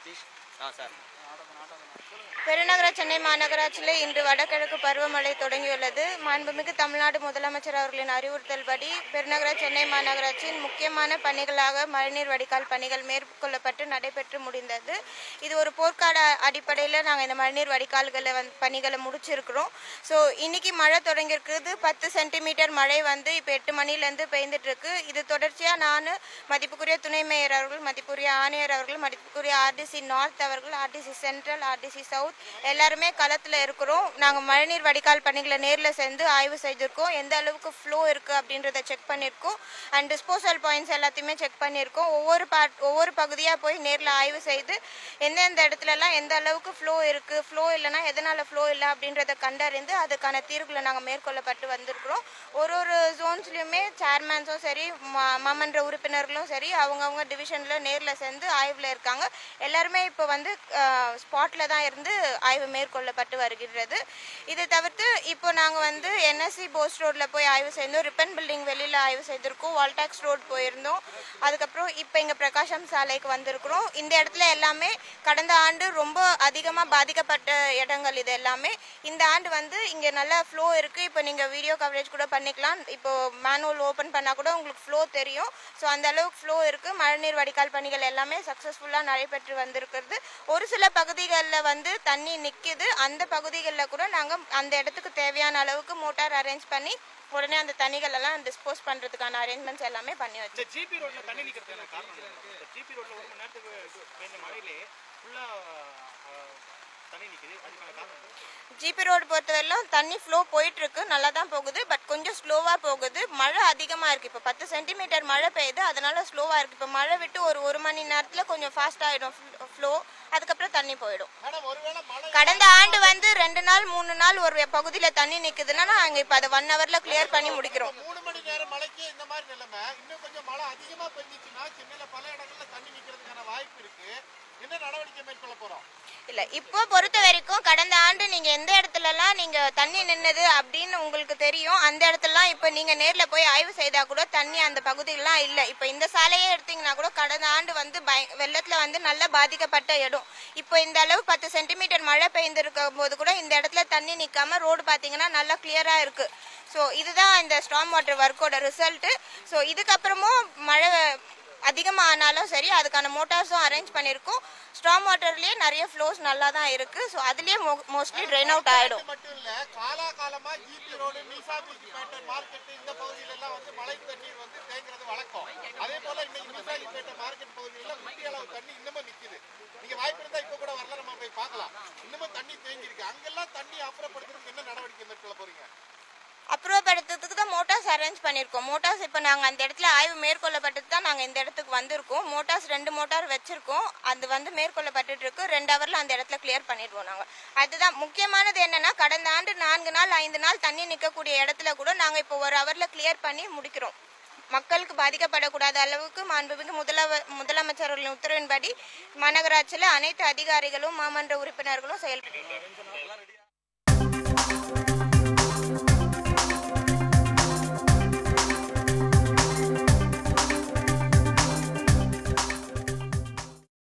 சதீஷ் ஆ sir பெருநகர சென்னை மாநகராட்சியில் இன்று வடகிழக்கு பருவமழை தொடங்கியுள்ளது மாண்புமிகு தமிழ்நாடு முதலமைச்சர் அவர்களின் அறிவுறுத்தல்படி பெருநகர சென்னை மாநகராட்சியின் முக்கியமான பணிகளாக மழைநீர் வடிகால் பணிகள் மேற்கொள்ளப்பட்டு நடைபெற்று முடிந்தது இது ஒரு போர்க்கால அடிப்படையில் நாங்கள் இந்த மழைநீர் வடிகால்களை வந்து பணிகளை முடிச்சிருக்கிறோம் ஸோ இன்னைக்கு மழை தொடங்கியிருக்குது பத்து சென்டிமீட்டர் மழை வந்து இப்போ எட்டு மணிலேருந்து பெய்ந்துட்டு இருக்கு இது தொடர்ச்சியாக நான் மதிப்புக்குரிய துணை மேயர் அவர்கள் மதிப்புக்குரிய ஆணையர் அவர்கள் மதிப்புக்குரிய ஆர்டிசி நார்த் அவர்கள் ஆர்டிசி சென்ட்ரல் ஆர்டிசி சவுத் எல்லாருமே களத்தில் இருக்கிறோம் நாங்கள் மழைநீர் வடிகால் பணிகளை நேரில் சேர்ந்து ஆய்வு செய்திருக்கோம் எந்த அளவுக்கு ஃப்ளோ இருக்குது அப்படின்றத செக் பண்ணியிருக்கோம் அண்ட் டிஸ்போசல் பாயிண்ட்ஸ் எல்லாத்தையுமே செக் பண்ணியிருக்கோம் ஒவ்வொரு பார்ட் ஒவ்வொரு பகுதியாக போய் நேரில் ஆய்வு செய்து எந்தெந்த இடத்துலலாம் எந்த அளவுக்கு ஃப்ளோ இருக்குது ஃப்ளோ இல்லைன்னா எதனால் ஃப்ளோ இல்லை அப்படின்றத கண்டறிந்து அதுக்கான தீர்வுகளை நாங்கள் மேற்கொள்ளப்பட்டு வந்திருக்கிறோம் ஒரு ஒரு ஜோன்ஸ்லையுமே சேர்மேன்ஸும் சரி மா- மாமன்ற உறுப்பினர்களும் சரி அவங்கவுங்க டிவிஷனில் நேரில் சேர்ந்து ஆய்வில் இருக்காங்க எல்லாருமே இப்போ வந்து ஸ்பாட்டில் தான் இருந்து ஆய்வு மேற்கொள்ளப்பட்டு வருகிறது இது தவிர்த்து இப்போ நாங்கள் வந்து என்எஸ்சி போஸ்ட் ரோட்டில் போய் ஆய்வு செய்தோம் ரிப்பன் பில்டிங் வெளியில் ஆய்வு செய்திருக்கோம் வால்டாக்ஸ் ரோட் போயிருந்தோம் அதுக்கப்புறம் இப்போ இங்கே பிரகாஷம் சாலைக்கு வந்திருக்கிறோம் இந்த இடத்துல எல்லாமே கடந்த ஆண்டு ரொம்ப அதிகமாக பாதிக்கப்பட்ட இடங்கள் இது எல்லாமே இந்த ஆண்டு வந்து இங்கே நல்லா ஃப்ளோ இருக்குது இப்போ நீங்கள் வீடியோ கவரேஜ் கூட பண்ணிக்கலாம் இப்போ மேனுவல் ஓப்பன் பண்ணால் கூட உங்களுக்கு ஃப்ளோ தெரியும் ஸோ அந்த அளவுக்கு ஃப்ளோ இருக்குது மழைநீர் வடிகால் பணிகள் எல்லாமே சக்ஸஸ்ஃபுல்லாக நடைபெற்று வந்திருக்கிறது ஒரு சில பகுதிகளில் வந்து தண்ணி நிற்கிது அந்த பகுதிகளில் கூட நாங்கள் அந்த இடத்துக்கு தேவையான அளவுக்கு மோட்டார் அரேஞ்ச் பண்ணி உடனே அந்த தண்ணிகள் எல்லாம் டிஸ்போஸ் பண்ணுறதுக்கான அரேஞ்ச்மெண்ட்ஸ் எல்லாமே பண்ணி வச்சு இந்த ஜிபி ரோட்ல தண்ணி நிக்கிறது என்ன காரணம் இந்த ஜிபி ரோட்ல ஒரு மணி நேரத்துக்கு பெய்ஞ்ச மழையிலே ஃபுல்லா தண்ணி நிக்குது அதுக்கான காரணம் என்ன? ஜிபி ரோடு பொறுத்தவரையிலும் தண்ணி ஃப்ளோ போயிட்டு இருக்கு நல்லா தான் போகுது பட் கொஞ்சம் ஸ்லோவாக போகுது மழை அதிகமாக இருக்கு இப்போ பத்து சென்டிமீட்டர் மழை பெய்யுது அதனால ஸ்லோவாக இருக்கு இப்போ மழை விட்டு ஒரு ஒரு மணி நேரத்தில் கொஞ்சம் ஃபாஸ்ட் ஆகிடும் ஃப்ளோ அதுக்கப்புறம் தண்ணி போயிடும் மேடம் ஒருவேளை மழை கடந்த ஆண்டு வந்து ரெண்டு நாள் மூணு நாள் ஒரு பகுதியில் தண்ணி நிற்குதுன்னா நாங்கள் இப்போ அதை ஒன் ஹவரில் கிளியர் பண்ணி முடிக்கிறோம் மூணு மணி நேரம் மழைக்கு இந்த மாதிரி நிலைமை இன்னும் கொஞ்சம் மழை அதிகமா பெஞ்சிச்சுன்னா சென்னையில பல இடங்கள்ல தண்ணி நிக்கிறதுக்கான வாய்ப்பு இருக்கு என்ன நடவடிக்கை மேற்கொள்ள போறோம் இல்ல இப்போ பொறுத்த வரைக்கும் கடந்த ஆண்டு நீங்க எந்த இடத்துலலாம் நீங்க தண்ணி நின்னது அப்படின்னு உங்களுக்கு தெரியும் அந்த இடத்துலலாம் இப்போ நீங்க நேர்ல போய் ஆய்வு செய்தா கூட தண்ணி அந்த பகுதியெல்லாம் இல்ல இப்போ இந்த சாலையே எடுத்தீங்கன்னா கூட கடந்த ஆண்டு வந்து பய வெள்ளத்துல வந்து நல்லா பாதிக்கப்பட்ட இடம் இப்போ இந்த அளவு பத்து சென்டிமீட்டர் மழை பெய்ந்திருக்கும் போது கூட இந்த இடத்துல தண்ணி நிக்காம ரோடு பாத்தீங்கன்னா நல்லா கிளியரா இருக்கு ஸோ இதுதான் இந்த ஸ்டாம் வாட்டர் ஒர்க்கோட ரிசல்ட் ஸோ இதுக்கப்புறமும் மழை அதிகமாக ஆனாலும் சரி அதுக்கான மோட்டார்ஸும் அரேஞ்ச் பண்ணியிருக்கோம் ஸ்டாம் வாட்டர்லேயே நிறைய ஃப்ளோஸ் நல்லா தான் இருக்குது ஸோ அதுலேயே மோஸ்ட்லி ட்ரெயின் அவுட் ஆகிடும் இது மட்டும் இல்ல காலா காலமா GP road Meersahib Pettai market இந்த பகுதியில எல்லாம் வந்து மழை தண்ணீர் வந்து தேங்குறது வழக்கம் அதே போல இன்னைக்கு மீசாபி பேட்டை மார்க்கெட் பகுதியில முக்கிய அளவு தண்ணி இன்னமும் நிக்குது நீங்க வாய்ப்பு இருந்தா இப்ப கூட வரல நம்ம போய் பார்க்கலாம் இன்னமும் தண்ணி தேங்கியிருக்கு அங்கெல்லாம் தண்ணி அப்புறப்படுத்துறதுக்கு என்ன நடவடிக்கை மேற்கொள்ள போறீங்க அப்புறப்படுத்துறதுக்கு தான் மோட்டார்ஸ் அரேஞ்ச் பண்ணியிருக்கோம் மோட்டார்ஸ் இப்போ நாங்கள் அந்த இடத்துல ஆய்வு மேற்கொள்ளப்பட்டு தான் நாங்கள் இந்த இடத்துக்கு வந்திருக்கோம் மோட்டார்ஸ் ரெண்டு மோட்டார் வச்சிருக்கோம் அது வந்து மேற்கொள்ளப்பட்டுட்டு இருக்கு ரெண்டு ஹவரில் அந்த இடத்துல கிளியர் பண்ணிடுவோம் நாங்கள் அதுதான் முக்கியமானது என்னன்னா கடந்த ஆண்டு நான்கு நாள் ஐந்து நாள் தண்ணி நிற்கக்கூடிய இடத்துல கூட நாங்கள் இப்போ ஒரு ஹவரில் கிளியர் பண்ணி முடிக்கிறோம் மக்களுக்கு பாதிக்கப்படக்கூடாத அளவுக்கு மாண்புமிகு முதலவ முதலமைச்சர்களின் உத்தரவின்படி மாநகராட்சியில் அனைத்து அதிகாரிகளும் மாமன்ற உறுப்பினர்களும் செயல்பட்டு